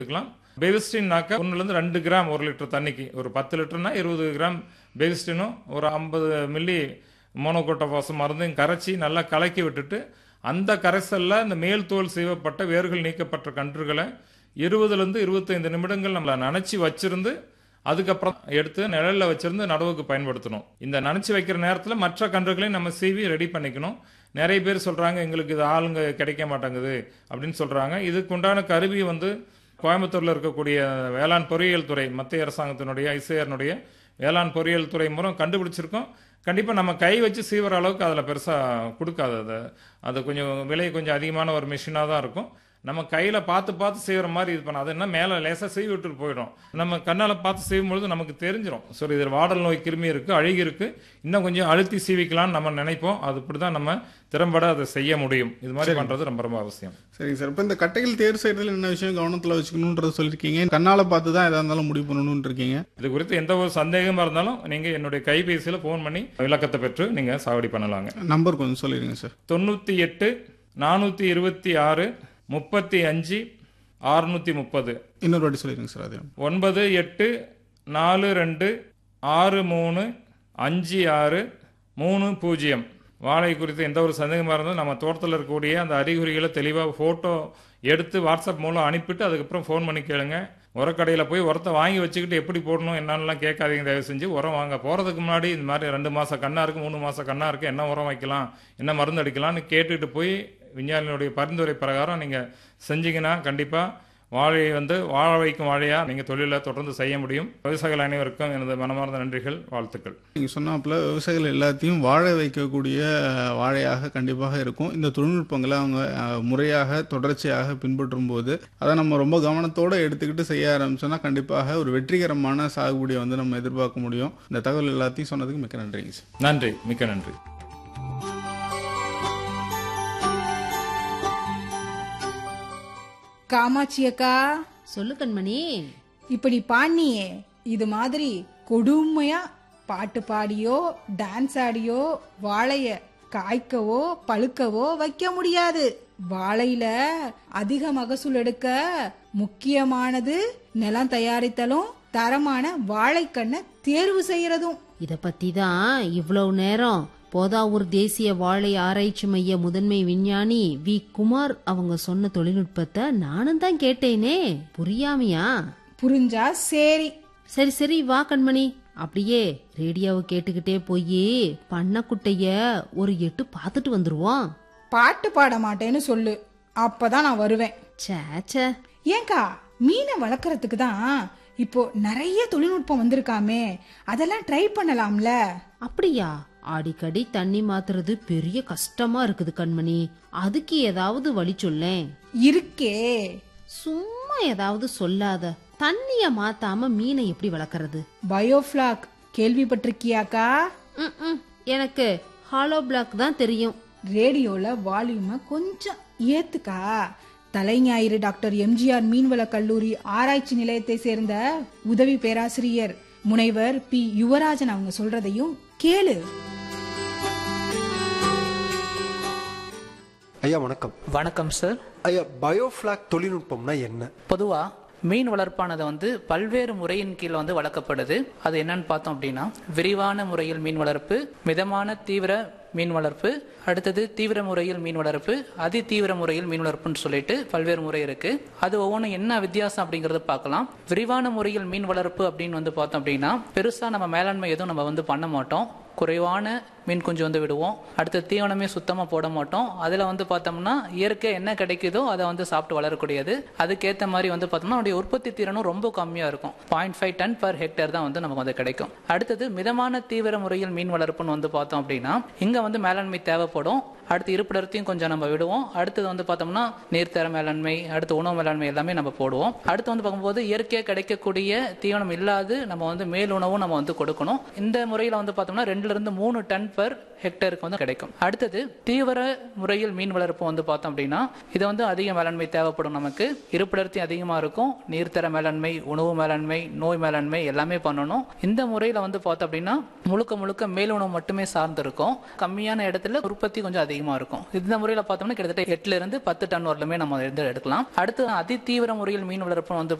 எடுத்துக்கலாம் பெவிஸ்டின்னாக்கா ஒன்றுலேருந்து ரெண்டு கிராம் ஒரு லிட்டர் தண்ணிக்கு ஒரு பத்து லிட்டர்னா இருபது கிராம் பெவிஸ்டினும் ஒரு ஐம்பது மில்லி மோனோகோட்டோபாசம் மருந்தையும் கரைச்சி நல்லா கலக்கி விட்டுட்டு அந்த கரைசலில் இந்த மேல் தோல் சீவப்பட்ட வேர்கள் நீக்கப்பட்ட கன்றுகளை இருபதுலேருந்து இருபத்தைந்து நிமிடங்கள் நம்மளை நனைச்சி வச்சிருந்து அதுக்கப்புறம் எடுத்து நிழல்ல வச்சிருந்து நடவுக்கு பயன்படுத்தணும் இந்த நனைச்சி வைக்கிற நேரத்தில் மற்ற கன்றுகளையும் நம்ம சீவி ரெடி பண்ணிக்கணும் நிறைய பேர் சொல்றாங்க எங்களுக்கு இது ஆளுங்க கிடைக்க மாட்டேங்குது அப்படின்னு சொல்றாங்க இதுக்கு உண்டான கருவி வந்து கோயம்புத்தூர்ல இருக்கக்கூடிய வேளாண் பொறியியல் துறை மத்திய அரசாங்கத்தினுடைய ஐசிஆர்னுடைய வேளாண் பொறியியல் துறை மூலம் கண்டுபிடிச்சிருக்கோம் கண்டிப்பாக நம்ம கை வச்சு சீவுற அளவுக்கு அதில் பெருசாக கொடுக்காது அது அது கொஞ்சம் விலை கொஞ்சம் அதிகமான ஒரு மிஷினாக தான் இருக்கும் நம்ம கையில் பார்த்து பார்த்து செய்கிற மாதிரி இது பண்ண அது என்ன மேலே லேசாக செய்வி விட்டுட்டு போயிடும் நம்ம கண்ணால் பார்த்து செய்யும் பொழுது நமக்கு தெரிஞ்சிடும் சரி இதில் வாடல் நோய் கிருமி இருக்குது அழுகி இருக்குது இன்னும் கொஞ்சம் அழுத்தி சீவிக்கலாம்னு நம்ம நினைப்போம் அது இப்படி தான் நம்ம திறம்பட அதை செய்ய முடியும் இது மாதிரி பண்ணுறது ரொம்ப ரொம்ப அவசியம் சரிங்க சார் இப்போ இந்த கட்டைகள் தேர்வு செய்யறதுல என்ன விஷயம் கவனத்தில் வச்சுக்கணுன்றது சொல்லியிருக்கீங்க கண்ணால பார்த்து தான் எதா இருந்தாலும் முடிவு பண்ணணும்னு இருக்கீங்க இது குறித்து எந்த ஒரு சந்தேகமாக இருந்தாலும் நீங்கள் என்னுடைய கைபேசியில் ஃபோன் பண்ணி விளக்கத்தை பெற்று நீங்கள் சாவடி பண்ணலாங்க நம்பர் கொஞ்சம் சொல்லிடுங்க சார் தொண்ணூற்றி எட்டு நானூற்றி இருபத்தி ஆறு முப்பத்தி அஞ்சு அறுநூற்றி முப்பது இன்னொரு வாட்டி சொல்லிடுங்க சார் அதே ஒன்பது எட்டு நாலு ரெண்டு ஆறு மூணு அஞ்சு ஆறு மூணு பூஜ்ஜியம் வாழை குறித்து எந்த ஒரு சந்தேகமாக இருந்தாலும் நம்ம தோட்டத்தில் இருக்கக்கூடிய அந்த அறிகுறிகளை தெளிவாக ஃபோட்டோ எடுத்து வாட்ஸ்அப் மூலம் அனுப்பிட்டு அதுக்கப்புறம் ஃபோன் பண்ணி கேளுங்க உரக்கடையில் போய் உரத்தை வாங்கி வச்சுக்கிட்டு எப்படி போடணும் என்னன்னுலாம் கேட்காதீங்க தயவு செஞ்சு உரம் வாங்க போகிறதுக்கு முன்னாடி இந்த மாதிரி ரெண்டு மாதம் கண்ணா இருக்குது மூணு மாதம் கண்ணா இருக்குது என்ன உரம் வைக்கலாம் என்ன மருந்து அடிக்கலாம்னு கேட்டுட்டு போய் விஞ்ஞானிகளுடைய பரிந்துரை பிரகாரம் நீங்கள் செஞ்சீங்கன்னா கண்டிப்பாக வாழை வந்து வாழ வைக்கும் வாழையாக நீங்கள் தொழிலை தொடர்ந்து செய்ய முடியும் விவசாயிகள் அனைவருக்கும் எனது மனமார்ந்த நன்றிகள் வாழ்த்துக்கள் நீங்கள் சொன்னாப்புல விவசாயிகள் எல்லாத்தையும் வாழ வைக்கக்கூடிய அஹ், வாழையாக கண்டிப்பாக இருக்கும் இந்த தொழில்நுட்பங்களை அவங்க அஹ், முறையாக தொடர்ச்சியாக பின்பற்றும் போது அதை நம்ம ரொம்ப கவனத்தோடு எடுத்துக்கிட்டு செய்ய ஆரம்பிச்சோம்னா கண்டிப்பாக ஒரு வெற்றிகரமான சாகுபடியை வந்து நம்ம எதிர்பார்க்க முடியும் இந்த தகவல் எல்லாத்தையும் சொன்னதுக்கு மிக்க நன்றிங்க சார் நன்றி மிக்க நன்றி காமாட்சி அக்கா சொல்லு கண்மணி இப்படி பாண்டியே இது மாதிரி கொடுமையா பாட்டு பாடியோ டான்ஸ் ஆடியோ வாழைய காய்க்கவோ பழுக்கவோ வைக்க முடியாது வாழையில அதிக மகசூல் எடுக்க முக்கியமானது நிலம் தயாரித்தலும் தரமான வாழைக்கண்ணை தேர்வு செய்யறதும் இத பத்தி தான் இவ்வளவு நேரம் போதாவூர் தேசிய வாழை ஆராய்ச்சி மைய முதன்மை விஞ்ஞானி வி குமார் அவங்க சொன்ன தொழில்நுட்பத்தை நானும் தான் கேட்டேனே புரியாமையா புரிஞ்சா சரி சரி சரி வா கண்மணி அப்படியே ரேடியோவை கேட்டுக்கிட்டே போய் பண்ணக்குட்டைய ஒரு எட்டு பார்த்துட்டு வந்துருவோம் பாட்டு பாட மாட்டேன்னு சொல்லு அப்பதான் நான் வருவேன் ச்சே ச்சே ஏங்கா மீனை வளர்க்கறதுக்கு தான் இப்போ நிறைய தொழில்நுட்பம் வந்திருக்காமே அதெல்லாம் ட்ரை பண்ணலாம்ல அப்படியா அடிக்கடி தண்ணி மாத்துறது பெரிய கஷ்டமா இருக்குது கண்மணி அதுக்கு ஏதாவது வழி சொல்லேன் இருக்கே சும்மா ஏதாவது சொல்லாத தண்ணிய மாத்தாம மீனை எப்படி வளர்க்கறது பயோஃபிளாக் கேள்விப்பட்டிருக்கியாக்கா ம்ம். எனக்கு ஹாலோ பிளாக் தான் தெரியும் ரேடியோல வால்யூம கொஞ்சம் ஏத்துக்கா தலைஞாயிறு டாக்டர் எம்ஜிஆர் மீன்வள கல்லூரி ஆராய்ச்சி நிலையத்தை சேர்ந்த உதவி பேராசிரியர் முனைவர் பி யுவராஜன் அவங்க சொல்றதையும் கேளு ஐயா வணக்கம் வணக்கம் சார் ஐயா பயோஃபிளாக் தொழில்நுட்பம்னா என்ன பொதுவா மீன் வளர்ப்பானது வந்து பல்வேறு முறையின் கீழ் வந்து வளர்க்கப்படுது அது என்னன்னு பார்த்தோம் அப்படின்னா விரிவான முறையில் மீன் வளர்ப்பு மிதமான தீவிர மீன் வளர்ப்பு அடுத்தது தீவிர முறையில் மீன் வளர்ப்பு அதி தீவிர முறையில் மீன் வளர்ப்புன்னு சொல்லிட்டு பல்வேறு முறை இருக்கு அது ஒவ்வொன்றும் என்ன வித்தியாசம் அப்படிங்கறத பார்க்கலாம் விரிவான முறையில் மீன் வளர்ப்பு அப்படின்னு வந்து பார்த்தோம் அப்படின்னா பெருசா நம்ம மேலாண்மை எதுவும் நம்ம வந்து பண்ண மாட்டோம் குறைவான மீன் குஞ்சு வந்து விடுவோம் அடுத்து தீவனமே சுத்தமாக போட மாட்டோம் அதில் வந்து பார்த்தோம்னா இயற்கை என்ன கிடைக்குதோ அதை வந்து சாப்பிட்டு வளரக்கூடியது அதுக்கேற்ற மாதிரி வந்து பார்த்தோம்னா அதோடைய உற்பத்தி திறனும் ரொம்ப கம்மியாக இருக்கும் point five tonne per hectare தான் வந்து நமக்கு வந்து கிடைக்கும் அடுத்தது மிதமான தீவிர முறையில் மீன் வளர்ப்புன்னு வந்து பார்த்தோம் அப்படின்னா இங்கே வந்து மேலாண்மை தேவைப்படும் அடுத்து இருப்பிடத்தையும் கொஞ்சம் நம்ம விடுவோம் அடுத்தது வந்து பார்த்தோம்னா நீர்த்தர மேலாண்மை அடுத்து உணவு மேலாண்மை எல்லாமே நம்ம போடுவோம் அடுத்து வந்து பார்க்கும்போது இயற்கையாக கிடைக்கக்கூடிய தீவனம் இல்லாது நம்ம வந்து மேல் உணவும் நம்ம வந்து கொடுக்கணும் இந்த முறையில் வந்து பார்த்தோம்னா ரெண்டுல இருந்து மூணு டன் பர் ஹெக்டேருக்கு வந்து கிடைக்கும் அடுத்தது தீவிர முறையில் மீன் வளர்ப்பு வந்து பார்த்தோம் அப்படின்னா இது வந்து அதிக மேலாண்மை தேவைப்படும் நமக்கு இருப்பிடர்த்தி அதிகமாக இருக்கும் நீர்த்தர மேலாண்மை உணவு மேலாண்மை நோய் மேலாண்மை எல்லாமே பண்ணணும் இந்த முறையில் வந்து பார்த்தோம் அப்படின்னா முழுக்க முழுக்க மேல் உணவு மட்டுமே சார்ந்து இருக்கும் கம்மியான இடத்துல உற்பத்தி கொஞ்சம் அதிகமாக அதிகமாக இருக்கும் இந்த முறையில் பார்த்தோம்னா கிட்டத்தட்ட எட்டுல இருந்து பத்து டன் வரலுமே நம்ம இருந்து எடுக்கலாம் அடுத்து அதி தீவிர முறையில் மீன் வளர்ப்பு வந்து